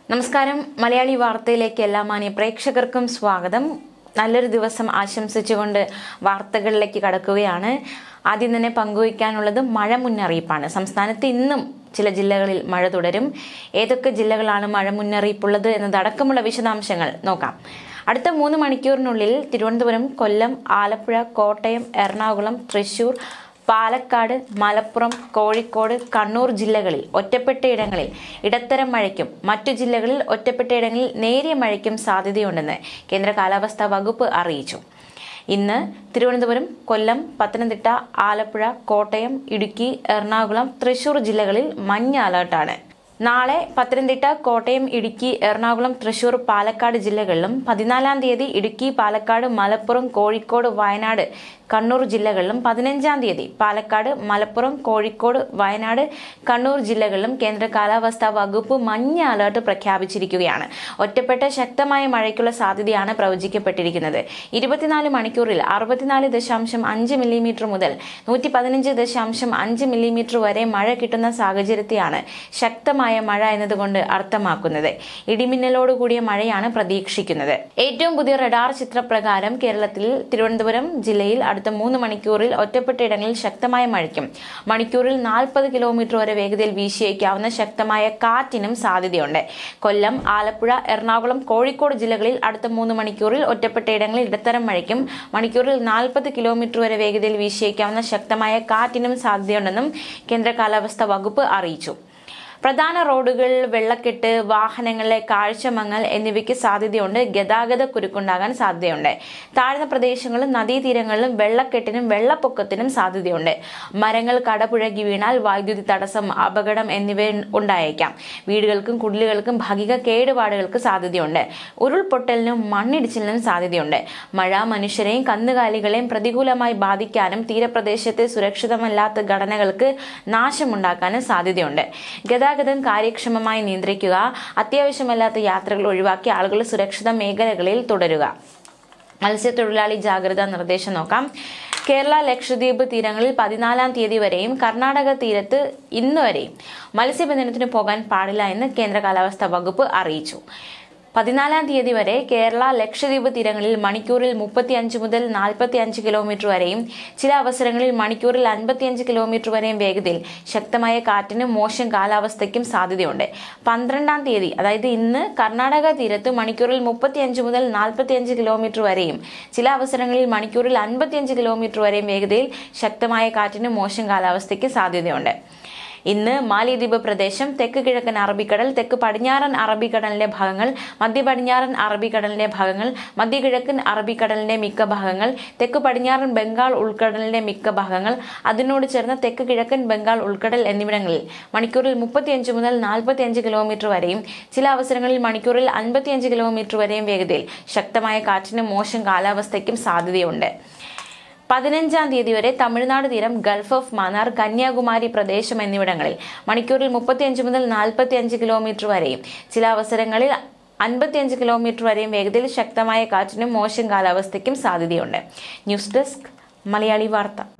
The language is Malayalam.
നമസ്കാരം മലയാളി വാർത്തയിലേക്ക് എല്ലാ മാന്യ പ്രേക്ഷകർക്കും സ്വാഗതം നല്ലൊരു ദിവസം ആശംസിച്ചുകൊണ്ട് വാർത്തകളിലേക്ക് കടക്കുകയാണ് ആദ്യം തന്നെ പങ്കുവയ്ക്കാനുള്ളത് മഴ മുന്നറിയിപ്പാണ് സംസ്ഥാനത്ത് ഇന്നും ചില ജില്ലകളിൽ മഴ തുടരും ഏതൊക്കെ ജില്ലകളാണ് മഴ മുന്നറിയിപ്പുള്ളത് എന്നതടക്കമുള്ള വിശദാംശങ്ങൾ നോക്കാം അടുത്ത മൂന്ന് മണിക്കൂറിനുള്ളിൽ തിരുവനന്തപുരം കൊല്ലം ആലപ്പുഴ കോട്ടയം എറണാകുളം തൃശൂർ പാലക്കാട് മലപ്പുറം കോഴിക്കോട് കണ്ണൂർ ജില്ലകളിൽ ഒറ്റപ്പെട്ടയിടങ്ങളിൽ ഇടത്തരം മഴയ്ക്കും മറ്റു ജില്ലകളിൽ ഒറ്റപ്പെട്ടയിടങ്ങളിൽ നേരിയ മഴയ്ക്കും സാധ്യതയുണ്ടെന്ന് കേന്ദ്ര കാലാവസ്ഥാ വകുപ്പ് അറിയിച്ചു ഇന്ന് തിരുവനന്തപുരം കൊല്ലം പത്തനംതിട്ട ആലപ്പുഴ കോട്ടയം ഇടുക്കി എറണാകുളം തൃശൂർ ജില്ലകളിൽ മഞ്ഞ അലർട്ടാണ് നാളെ പത്തനംതിട്ട കോട്ടയം ഇടുക്കി എറണാകുളം തൃശൂർ പാലക്കാട് ജില്ലകളിലും പതിനാലാം തീയതി ഇടുക്കി പാലക്കാട് മലപ്പുറം കോഴിക്കോട് വയനാട് കണ്ണൂർ ജില്ലകളിലും പതിനഞ്ചാം തീയതി പാലക്കാട് മലപ്പുറം കോഴിക്കോട് വയനാട് കണ്ണൂർ ജില്ലകളിലും കേന്ദ്ര കാലാവസ്ഥാ വകുപ്പ് മഞ്ഞ അലർട്ട് പ്രഖ്യാപിച്ചിരിക്കുകയാണ് ഒറ്റപ്പെട്ട ശക്തമായ മഴയ്ക്കുള്ള സാധ്യതയാണ് പ്രവചിക്കപ്പെട്ടിരിക്കുന്നത് ഇരുപത്തിനാല് മണിക്കൂറിൽ അറുപത്തിനാല് ദശാംശം അഞ്ച് മില്ലിമീറ്റർ മുതൽ നൂറ്റി പതിനഞ്ച് ദശാംശം അഞ്ച് മില്ലിമീറ്റർ വരെ മഴ കിട്ടുന്ന സാഹചര്യത്തെയാണ് ശക്തമായ മഴ എന്നതുകൊണ്ട് അർത്ഥമാക്കുന്നത് ഇടിമിന്നലോടുകൂടിയ മഴയാണ് പ്രതീക്ഷിക്കുന്നത് ഏറ്റവും പുതിയ റഡാർ ചിത്രപ്രകാരം കേരളത്തിൽ തിരുവനന്തപുരം ജില്ലയിൽ അടുത്ത മൂന്ന് മണിക്കൂറിൽ ഒറ്റപ്പെട്ട ഇടങ്ങളിൽ ശക്തമായ മഴയ്ക്കും മണിക്കൂറിൽ നാൽപ്പത് കിലോമീറ്റർ വരെ വേഗതയിൽ വീശിയേക്കാവുന്ന ശക്തമായ കാറ്റിനും സാധ്യതയുണ്ട് കൊല്ലം ആലപ്പുഴ എറണാകുളം കോഴിക്കോട് ജില്ലകളിൽ അടുത്ത മൂന്ന് മണിക്കൂറിൽ ഒറ്റപ്പെട്ട ഇടങ്ങളിൽ ഇടത്തരം മഴയ്ക്കും മണിക്കൂറിൽ നാൽപ്പത് കിലോമീറ്റർ വരെ വേഗതയിൽ വീശിയേക്കാവുന്ന ശക്തമായ കാറ്റിനും സാധ്യതയുണ്ടെന്നും കേന്ദ്ര കാലാവസ്ഥാ വകുപ്പ് അറിയിച്ചു പ്രധാന റോഡുകൾ വെള്ളക്കെട്ട് വാഹനങ്ങളിലെ കാഴ്ചമങ്ങൽ എന്നിവയ്ക്ക് സാധ്യതയുണ്ട് ഗതാഗത കുരുക്കുണ്ടാകാൻ സാധ്യതയുണ്ട് താഴ്ന്ന പ്രദേശങ്ങളിലും നദീതീരങ്ങളിലും വെള്ളക്കെട്ടിനും വെള്ളപ്പൊക്കത്തിനും സാധ്യതയുണ്ട് മരങ്ങൾ കടപുഴകി വീണാൽ വൈദ്യുതി തടസ്സം അപകടം എന്നിവ ഉണ്ടായേക്കാം വീടുകൾക്കും കുടിലുകൾക്കും ഭാഗിക കേടുപാടുകൾക്ക് സാധ്യതയുണ്ട് ഉരുൾപൊട്ടലിനും മണ്ണിടിച്ചിലിനും സാധ്യതയുണ്ട് മഴ മനുഷ്യരെയും കന്നുകാലികളെയും പ്രതികൂലമായി ബാധിക്കാനും തീരപ്രദേശത്തെ സുരക്ഷിതമല്ലാത്ത ഘടനകൾക്ക് നാശമുണ്ടാക്കാനും സാധ്യതയുണ്ട് ഗതാഗതം കാര്യക്ഷമമായി നിയന്ത്രിക്കുക അത്യാവശ്യമല്ലാത്ത യാത്രകൾ ഒഴിവാക്കി ആളുകൾ സുരക്ഷിത മേഖലകളിൽ തുടരുക മത്സ്യത്തൊഴിലാളി ജാഗ്രതാ നിർദ്ദേശം നോക്കാം കേരള ലക്ഷദ്വീപ് തീരങ്ങളിൽ പതിനാലാം തീയതി വരെയും കർണാടക തീരത്ത് ഇന്ന് വരെയും മത്സ്യബന്ധനത്തിന് പോകാൻ പാടില്ല എന്ന് കേന്ദ്ര കാലാവസ്ഥാ വകുപ്പ് അറിയിച്ചു പതിനാലാം തീയതി വരെ കേരള ലക്ഷദ്വീപ് തീരങ്ങളിൽ മണിക്കൂറിൽ മുപ്പത്തിയഞ്ച് മുതൽ നാൽപ്പത്തി അഞ്ച് കിലോമീറ്റർ വരെയും ചില അവസരങ്ങളിൽ മണിക്കൂറിൽ അൻപത്തിയഞ്ച് കിലോമീറ്റർ വരെയും വേഗതയിൽ ശക്തമായ കാറ്റിനും മോശം കാലാവസ്ഥയ്ക്കും സാധ്യതയുണ്ട് പന്ത്രണ്ടാം തീയതി അതായത് ഇന്ന് കർണാടക തീരത്ത് മണിക്കൂറിൽ മുപ്പത്തിയഞ്ച് മുതൽ നാൽപ്പത്തിയഞ്ച് കിലോമീറ്റർ വരെയും ചില അവസരങ്ങളിൽ മണിക്കൂറിൽ അൻപത്തിയഞ്ച് കിലോമീറ്റർ വരെയും വേഗതയിൽ ശക്തമായ കാറ്റിനും മോശം കാലാവസ്ഥയ്ക്ക് സാധ്യതയുണ്ട് ഇന്ന് മാലിദ്വീപ് പ്രദേശം തെക്ക് കിഴക്കൻ അറബിക്കടൽ തെക്ക് പടിഞ്ഞാറൻ അറബിക്കടലിന്റെ ഭാഗങ്ങൾ മധ്യ പടിഞ്ഞാറൻ അറബിക്കടലിന്റെ ഭാഗങ്ങൾ മധ്യ കിഴക്കൻ അറബിക്കടലിന്റെ മിക്ക ഭാഗങ്ങൾ തെക്ക് പടിഞ്ഞാറൻ ബംഗാൾ ഉൾക്കടലിന്റെ മിക്ക ഭാഗങ്ങൾ അതിനോട് ചേർന്ന തെക്ക് കിഴക്കൻ ബംഗാൾ ഉൾക്കടൽ എന്നിവിടങ്ങളിൽ മണിക്കൂറിൽ മുപ്പത്തിയഞ്ച് മുതൽ നാൽപ്പത്തിയഞ്ച് കിലോമീറ്റർ വരെയും ചില അവസരങ്ങളിൽ മണിക്കൂറിൽ അൻപത്തിയഞ്ച് കിലോമീറ്റർ വരെയും വേഗതയിൽ ശക്തമായ കാറ്റിനും മോശം കാലാവസ്ഥയ്ക്കും സാധ്യതയുണ്ട് പതിനഞ്ചാം തീയതി വരെ തമിഴ്നാട് തീരം ഗൾഫ് ഓഫ് മന്നാർ കന്യാകുമാരി പ്രദേശം എന്നിവിടങ്ങളിൽ മണിക്കൂറിൽ മുപ്പത്തിയഞ്ച് മുതൽ നാൽപ്പത്തിയഞ്ച് കിലോമീറ്റർ വരെയും ചില അവസരങ്ങളിൽ അൻപത്തിയഞ്ച് കിലോമീറ്റർ വരെയും വേഗതയിൽ ശക്തമായ കാറ്റിനും മോശം കാലാവസ്ഥയ്ക്കും സാധ്യതയുണ്ട് ന്യൂസ് ഡെസ്ക് മലയാളി വാർത്ത